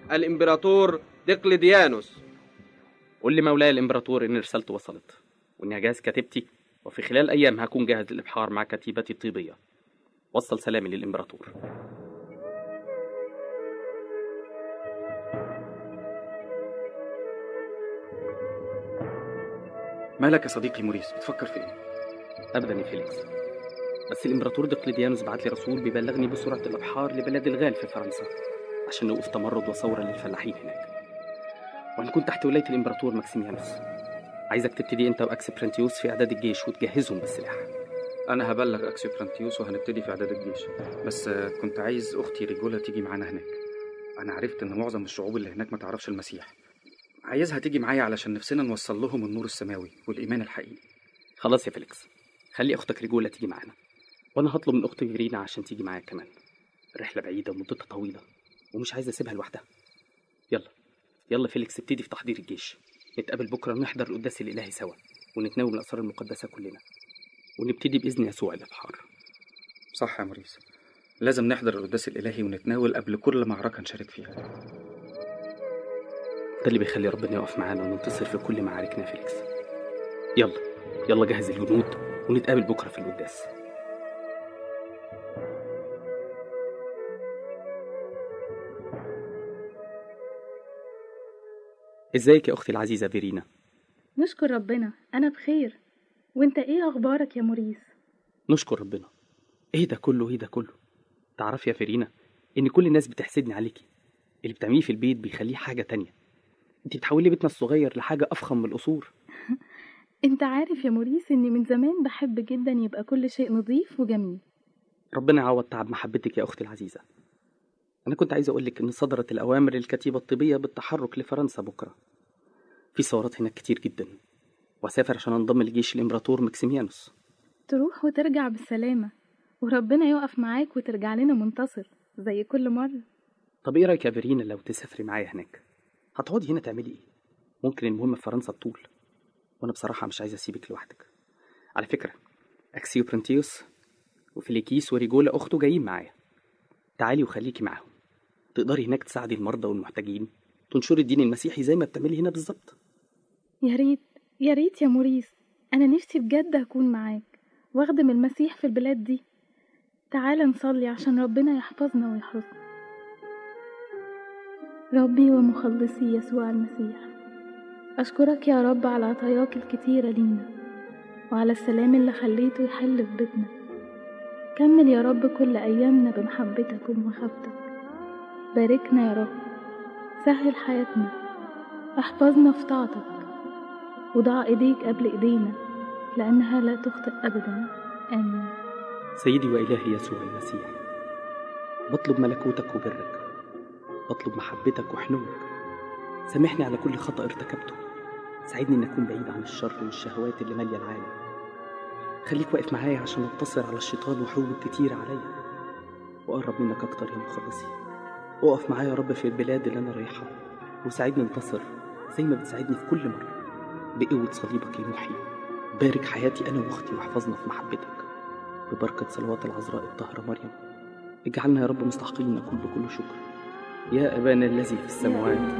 الإمبراطور ديقلديانوس قول لي مولاي الإمبراطور إن رسالته وصلت وإني هجهز كتيبتي وفي خلال أيام هكون جاهز للإبحار مع كتيبتي الطيبية وصل سلامي للإمبراطور مالك يا صديقي موريس بتفكر في ايه أبدا يا فيليكس بس الإمبراطور دقلديانوس بعت لي رسول بيبلغني بسرعة الإبحار لبلاد الغال في فرنسا عشان نوقف تمرد وثورة للفلاحين هناك وهنكون تحت ولاية الإمبراطور ماكسيميانوس عايزك تبتدي أنت وأكسبرانتيوس في إعداد الجيش وتجهزهم بالسلاح انا هبلغ اكسيوبرانتيوس وهنبتدي في اعداد الجيش بس آه، كنت عايز اختي ريجولا تيجي معانا هناك انا عرفت ان معظم الشعوب اللي هناك ما تعرفش المسيح عايزها تيجي معايا علشان نفسنا نوصل لهم النور السماوي والايمان الحقيقي خلاص يا فيليكس خلي أختك ريجولا تيجي معانا وأنا هطلب من أختي فيرينا عشان تيجي معايا كمان رحلة بعيدة ومدتها طويلة ومش عايز أسيبها لوحدها يلا يلا فيليكس ابتدي في تحضير الجيش نتقابل بكرة نحضر القداس الإلهي سوا ونتناول الأسرار المقدسة كلنا ونبتدي بإذن يسوع الإبحار صح يا موريس لازم نحضر القداس الالهي ونتناول قبل كل معركه نشارك فيها ده اللي بيخلي ربنا يقف معانا وننتصر في كل معاركنا يا فيليكس يلا يلا جهز الجنود ونتقابل بكرة في القداس ازيك يا اختي العزيزة فيرينا نشكر ربنا أنا بخير وانت ايه أخبارك يا موريس نشكر ربنا ايه ده كله ايه ده كله تعرفي يا فيرينا ان كل الناس بتحسدني عليكي اللي بتعمليه في البيت بيخليه حاجة تانية انت بتحولي بيتنا الصغير لحاجة افخم من القصور انت عارف يا موريس اني من زمان بحب جدا يبقى كل شيء نظيف وجميل ربنا يعوض تعب محبتك يا اختي العزيزة انا كنت عايز اقولك ان صدرت الاوامر للكتيبة الطبية بالتحرك لفرنسا بكرة في ثورات هناك كتير جدا واسافر عشان انضم لجيش الامبراطور ماكسيميانوس تروح وترجع بالسلامة وربنا يقف معاك وترجع لنا منتصر زي كل مرة طب ايه رايك يا فيرينا لو تسافري معايا هناك هتقعدي هنا تعملي ايه ممكن المهم في فرنسا بطول وانا بصراحه مش عايز اسيبك لوحدك على فكره اكسيو برنتيوس وفيليكيس وريجولا اخته جايين معايا تعالي وخليكي معاهم تقدري هناك تساعدي المرضى والمحتاجين تنشري الدين المسيحي زي ما بتعملي هنا بالظبط يا ريت يا ريت يا موريس أنا نفسي بجد أكون معاك واخدم المسيح في البلاد دي تعال نصلي عشان ربنا يحفظنا ويحرسنا ربي ومخلصي يسوع المسيح أشكرك يا رب على عطاياك الكتيرة لينا وعلى السلام اللي خليته يحل في بيتنا كمل يا رب كل أيامنا بمحبتك ومخافتك باركنا يا رب سهل حياتنا احفظنا في طاعتك وضع ايديك قبل ايدينا لانها لا تخطئ ابدا امين سيدي وإلهي يسوع المسيح بطلب ملكوتك وبرك بطلب محبتك وحنوك سامحني على كل خطأ ارتكبته ساعدني إن أكون بعيد عن الشر والشهوات اللي مالية العالم خليك واقف معايا عشان انتصر على الشيطان وحروبه الكتير عليا وأقرب منك أكتر يا مخلصي وقف معايا يا رب في البلاد اللي أنا رايحها وساعدني انتصر زي ما بتساعدني في كل مرة بقوة صليبك المحيي بارك حياتي أنا وأختي واحفظنا في محبتك ببركة صلوات العذراء الطاهرة مريم اجعلنا يا رب مستحقين نقول بكل شكر يا أبانا الذي في السماوات